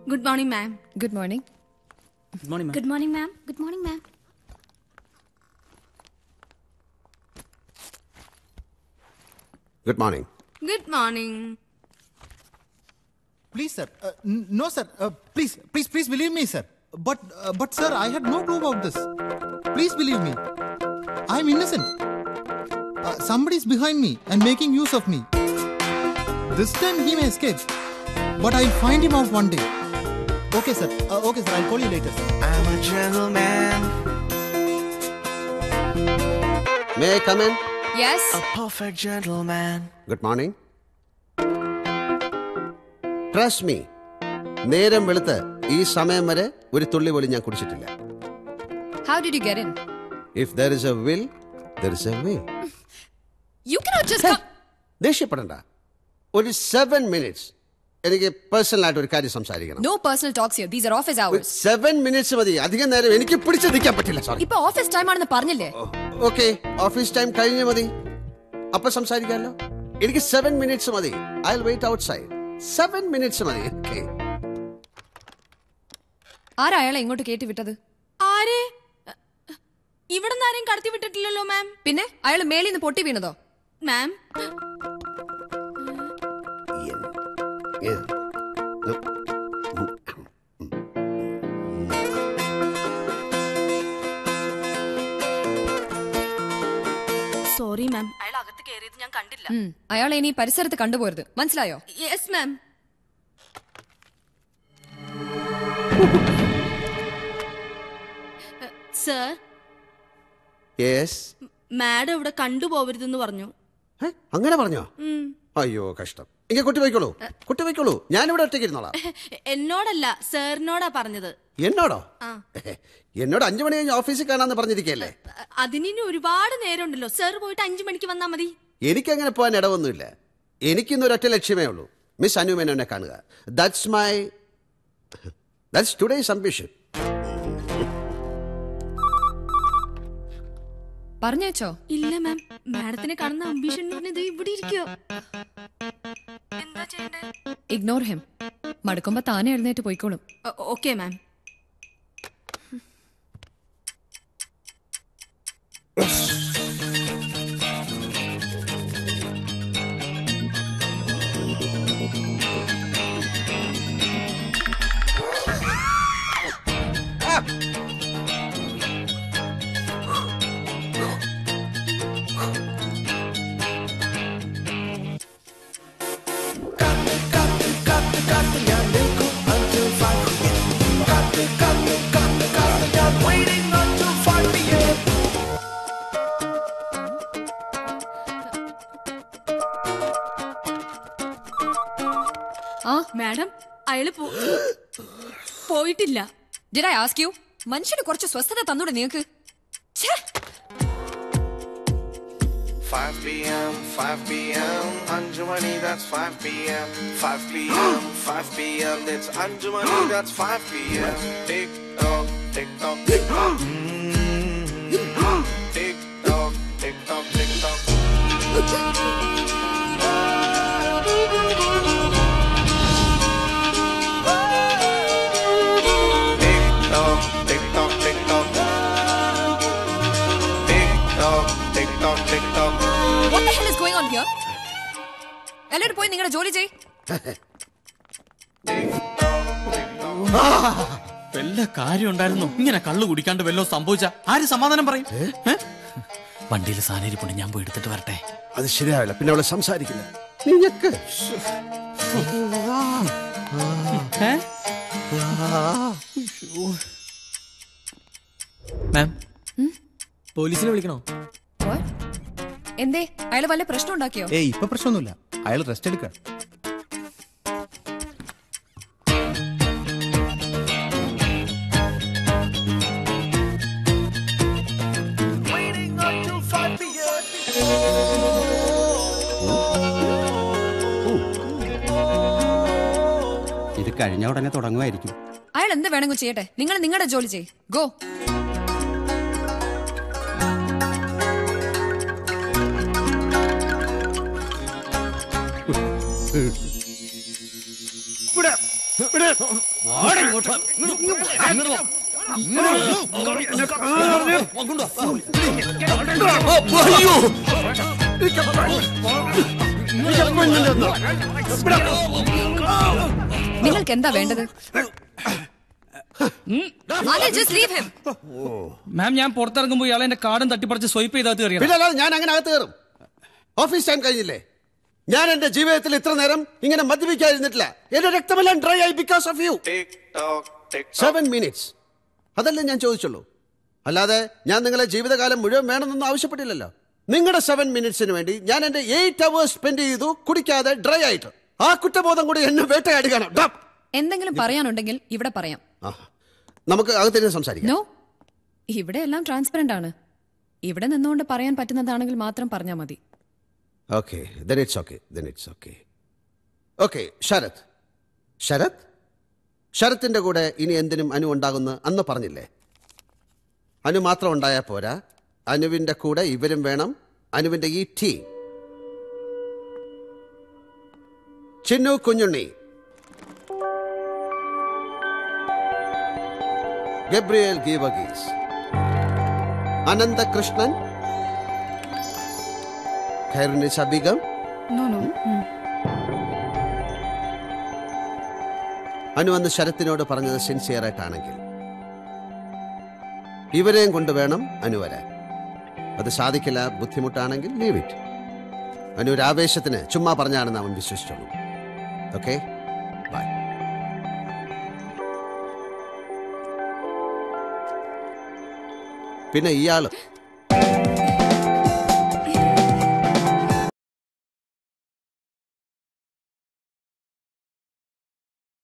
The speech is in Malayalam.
Good morning ma'am good morning good morning good morning ma'am good morning ma'am good morning good morning Please, sir. Uh, n- no, sir. Uh, please, please, please believe me, sir. But, uh, but, sir, I had no clue about this. Please believe me. I am innocent. Uh, somebody is behind me and making use of me. This time he may escape, but I'll find him out one day. Okay, sir. Uh, okay, sir. I'll call you later. Sir. I'm a gentleman, may come in yes a perfect gentleman. Good morning trust me നേരം വെളുത്ത് ഈ സമയം വരെ ഒരു തുള്ളി പോലും ഞാൻ കുടിച്ചിട്ടില്ല how did you get in if there is a will there is a way you cannot just ദേഷ്യപ്പെടണ്ട ഒരു സെവൻ മിനിറ്റ്സ് എനിക്ക് പേഴ്സണൽ ആയിട്ട് ഒരു കാര്യം സംസാരിക്കണം no personal talks here these are office hours seven minutes മതി അധികം നേരം എനിക്ക് പിടിച്ചു നിൽക്കാൻ പറ്റില്ല സോറി ഇപ്പൊ ഓഫീസ് ടൈം ആണെന്ന് പറഞ്ഞില്ലേ ഓക്കെ ഓഫീസ് ടൈം കഴിഞ്ഞ മതി അപ്പൊ സംസാരിക്കാമല്ലോ എനിക്ക് സെവൻ മിനിറ്റ്സ് മതി I wait outside seven minutes മതി ഓക്കെ ആരാ അയാളെ ഇങ്ങോട്ട് കയറ്റി വിട്ടത് ആരെ ഇവിടെ നിന്ന് ആരെയും കടത്തി വിട്ടിട്ടില്ലല്ലോ മാം പിന്നെ അയാൾ മേലിൽ നിന്ന് പൊട്ടി വീണതോ മാം സോറി മാം അയാൾ അകത്ത് കയറിയത് ഞാൻ കണ്ടില്ല ഉം, അയാളെ ഇനി പരിസരത്ത് കണ്ടുപോരുത് മനസ്സിലായോ yes ma'am sir yes madam ഇവിടെ കണ്ടുപോകരുതെന്ന് പറഞ്ഞു അങ്ങനെ പറഞ്ഞോ ഉം. അയ്യോ കഷ്ടം ഇങ്ങനെ കുട്ടി പോയിക്കോളൂ കുട്ടി പോയിക്കോളൂ ഞാനിവിടെ ഒറ്റയ്ക്ക് ഇരുന്നോളാം എന്നോടല്ല സാറിനോടാ പറഞ്ഞത് എന്നോടോ ആ. എന്നോട് അഞ്ചു മണി കഴിഞ്ഞ് ഓഫീസിൽ കാണാന്ന് പറഞ്ഞിരിക്കല്ലേ അതിനി ഒരുപാട് നേരമുണ്ടല്ലോ സാർ പോയിട്ട് അഞ്ചു മണിക്ക് വന്നാ മതി എനിക്കങ്ങനെ പോകാൻ ഇടവൊന്നുമില്ല എനിക്കിന്ന് ഒരൊറ്റ ലക്ഷ്യമേ ഉള്ളൂ മിസ് അനു മേനോനെ കാണുക that's my that's today's ambition പറഞ്ഞേച്ചോ ഇല്ല മാം മാഡത്തിനെ കാണുന്ന അംബീഷൻ എന്ന് പറഞ്ഞത് ഇവിടെ ഇരിക്കോ എന്താ ചെയ്യണ്ടേ ഇഗ്നോർ ഹിം മടുക്കുമ്പോ താനെ എഴുന്നേറ്റ് പോയിക്കോളും okay ma'am Waiting until 5 p.m. ആ മാഡം അയാള് പോ- പോയിട്ടില്ല ഡിഡ് ഐ ആസ്ക് യു മനുഷ്യന് കുറച്ച് സ്വസ്ഥത തന്നൂടെ നിങ്ങൾക്ക് ഛേ 5 p.m., 5 p.m. Anjumani, that's 5 p.m. 5 p.m., 5 p.m. That's Anjumani, that's 5 p.m. Tick tock, tick tock, tick tock. Mm. Tick tock, tick tock, tick tock. Tick tock, tick tock, tick tock. Tick tock, tick tock, tick tock. what the hell is going on here എല്ലാവരും പോയി നിങ്ങളുടെ ജോലി ചെയ് വല്ല കാര്യം ഉണ്ടായിരുന്നു ഇങ്ങനെ കള്ളു കുടിക്കാണ്ട് വല്ലോ സംഭവിച്ച ആര് സമാധാനം പറയും ഏ? വണ്ടിയിൽ സാധനം ഞാൻ പോയി എടുത്തിട്ട് വരട്ടെ അത് ശരിയാവില്ല പിന്നെ അവളെ സംസാരിക്കില്ല നീ ഞെക്ക് ഏ? മാം പോലീസിനെ വിളിക്കണോ What? എന്തേ അയാൾ വല്ല പ്രശ്നം ഉണ്ടാക്കിയോ ഏയ് ഇപ്പൊ പ്രശ്നമൊന്നുമില്ല അയാൾ റെസ്റ്റ് എടുക്കുക Waiting until 5 p.m. ഇത് കഴിഞ്ഞ ഉടനെ തുടങ്ങുമായിരിക്കും അയാൾ എന്ത് വേണമെങ്കിൽ ചെയ്യട്ടെ നിങ്ങൾ നിങ്ങളുടെ ജോലി ചെയ് ഗോ അയ്യോ നിങ്ങൾക്ക് എന്താ വേണ്ടത് അതെ ജസ്റ്റ് ലീവ് ഹിം മാം ഞാൻ പുറത്തിറങ്ങുമ്പോൾ ഇയാളെ എന്റെ കാർഡും തട്ടിപ്പറിച്ച് സ്വൈപ്പ് ചെയ്തകത്ത് കയറിയത് പിന്നെ അല്ലാതെ ഞാൻ അങ്ങനെ അകത്ത് കയറും ഓഫീസ് ടൈം കഴിഞ്ഞില്ലേ ഞാൻ എന്റെ ജീവിതത്തിൽ ഇത്ര നേരം ഇങ്ങനെ മദ്യപിക്കാതിരുന്നിട്ടില്ല എന്റെ രക്തമെല്ലാം ഡ്രൈ ആയി because of you Tick tock, tick tock. Seven minutes അതല്ലേ ഞാൻ ചോദിച്ചുള്ളൂ അല്ലാതെ ഞാൻ നിങ്ങളെ ജീവിതകാലം മുഴുവൻ വേണമെന്നൊന്നും ആവശ്യപ്പെട്ടില്ലല്ലോ നിങ്ങളുടെ സെവൻ മിനിറ്റ്സിന് വേണ്ടി ഞാൻ എന്റെ എയ്റ്റ് അവേഴ്സ് സ്പെൻഡ് ചെയ്തു കുടിക്കാതെ ഡ്രൈ ആയിട്ട് ആ കുറ്റബോധം കൂടി എന്നെ വേട്ടയാടുകയാണ് ഡാ. എന്തെങ്കിലും പറയാനുണ്ടെങ്കിൽ ഇവിടെ പറയാം ആ. നമുക്ക് അകത്തിരുന്ന് സംസാരിക്കാം നോ ഇവിടെ എല്ലാം ട്രാൻസ്പെറന്റ് ആണ് ഇവിടെ നിന്നുകൊണ്ട് പറയാൻ പറ്റുന്നതാണെങ്കിൽ മാത്രം പറഞ്ഞാൽ മതി okay then it's okay then it's okay okay Sharath Sharath ശരത്തിന്റെ കൂടെ ഇനി എന്തിനും അനു ഉണ്ടാകുന്ന അന്ന് പറഞ്ഞില്ലേ അനു മാത്രം ഉണ്ടായാൽ പോരാ അനുവിന്റെ കൂടെ ഇവരും വേണം അനുവിന്റെ ഈ ടീം ചിന്നു കുഞ്ഞുണ്ണി ഗബ്രിയേൽ ഗീവഗീസ് അനന്തകൃഷ്ണൻ ഖൈറുനിസ ബീഗം നോ നോ അനു അന്ന് ശരത്തിനോട് പറഞ്ഞത് സിൻസിയർ ആയിട്ടാണെങ്കിൽ ഇവരെയും കൊണ്ടുവേണം അനു വരാൻ അത് സാധിക്കില്ല ബുദ്ധിമുട്ടാണെങ്കിൽ ലീവ് ഇറ്റ് അനു ഒരു ആവേശത്തിന് ചുമ്മാ പറഞ്ഞാണെന്ന് അവൻ വിശ്വസിച്ചോളൂ ഓക്കെ ബൈ പിന്നെ ഇയാള്